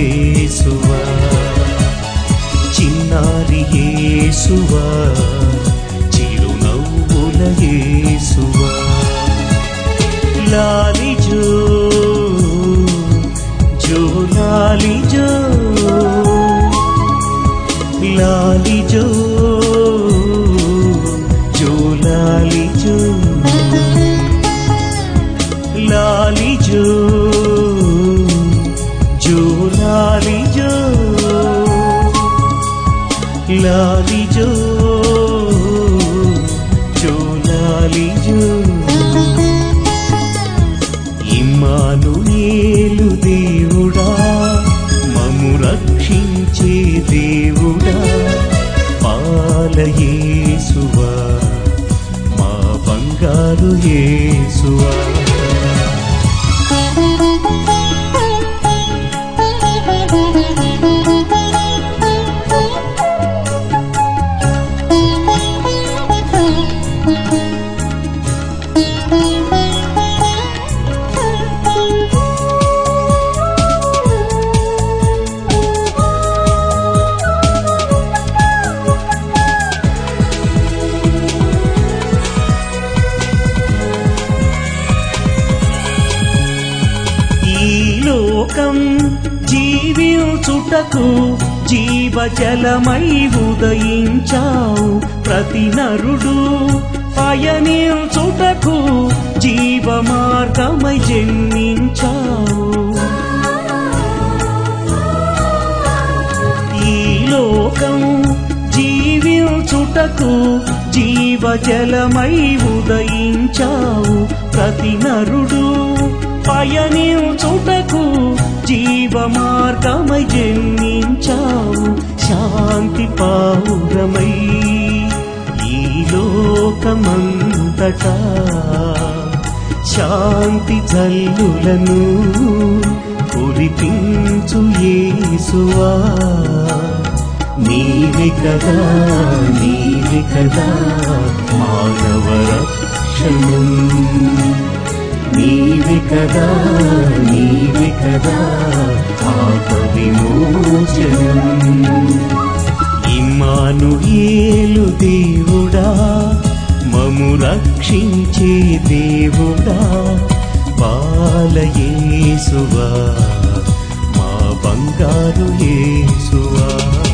యేసువా చిన్నారి యేసువా చిరునవ్వుల యేసువా లాలి జో జో లాలి జో లాలి జో జో లాలి జో లాలి జో జో లాలి జో లాలి జో జో లాలి జో ఇమ్మానుయేలు దేవుడా మము రక్షించే దేవుడా పాలయేసువా మా బంగారు యేసువా ఈ లోకం జీవించుటకు జీవజలమై ఉదయించావు ప్రతి నరుడు పయనించుటకు జీవ మార్గమై జన్మించావు ఈ లోకం జీవించుటకు జీవజలమై ఉదయించావు ప్రతి నరుడు పయనించుటకు జీవ మార్గమై జన్మించావు శాంతి పావురమై ఈ లోకమంతటా శాంతి జల్లులను కురిపించు యేసువా నీవే కదా నీవే కదా మానవ రక్షణం నీవే కదా నీవే కదా పాప విమోచనం ఇమ్మానుయేలు దేవుడా మము రక్షించే దేవుడా బాలయేసువా మా బంగారు యేసువా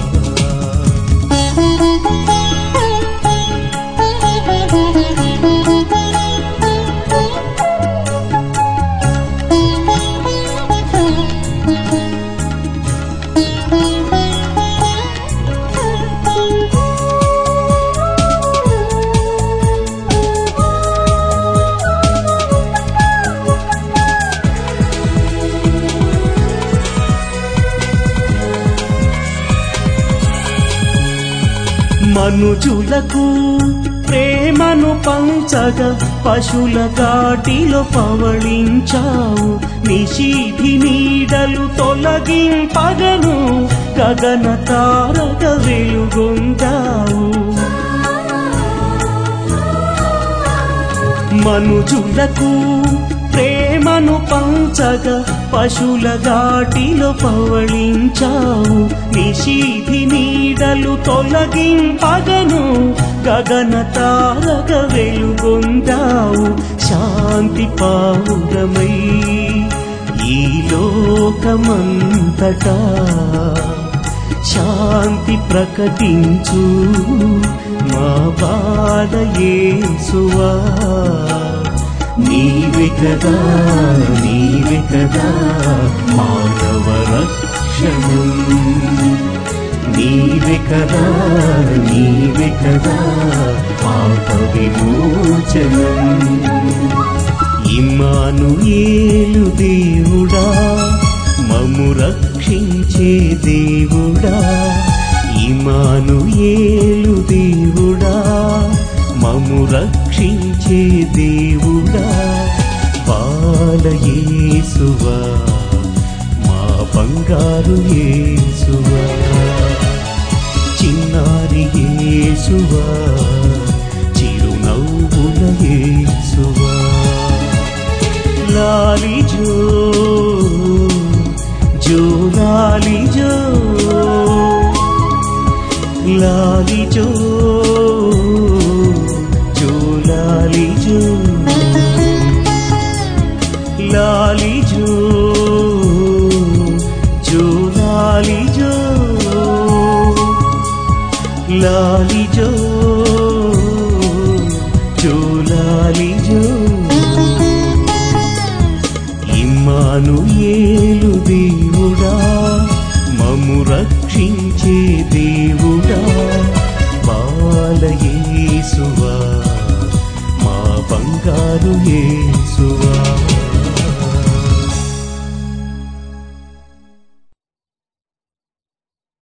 మనుజులకు ప్రేమను పంచగా పశుల ఘాటిలో పవళించావు నిషీధి నీడలు తొలగింపగను గగన తారక వెలుగొందావు మనుజులకు ప్రేమను పంచగా పశుల ఘాటిలో పవళించావు నిషీధి నీడలు తొలగింపగను గగన తారక వెలుగొందావు శాంతి పావురమై ఈ లోకమంతటా శాంతి ప్రకటించు మా బాధ యేసువా నీవే కదా నీవే కదా మానవ రక్షణం నీవే కదా నీవే కదా పాప విమోచనం ఇమ్మానుయేలు దేవుడా మము రక్షించే దేవుడా ఇమానుయేలు దేవుడా మము రక్షించే దేవుడా బాలయేసువా మా బంగారు యేసువా చిన్నారి యేసువా చిరునవ్వుల యేసువా లాలి జో జో లాలి జో లాలి జో లాలి జో జో లాలి జో లాలి జో జో లాలి జో ఇమ్మాను ఏలు దేవుడా మము రక్షించే దేవుడా బాలయేసువా మా బంగారు యేసువా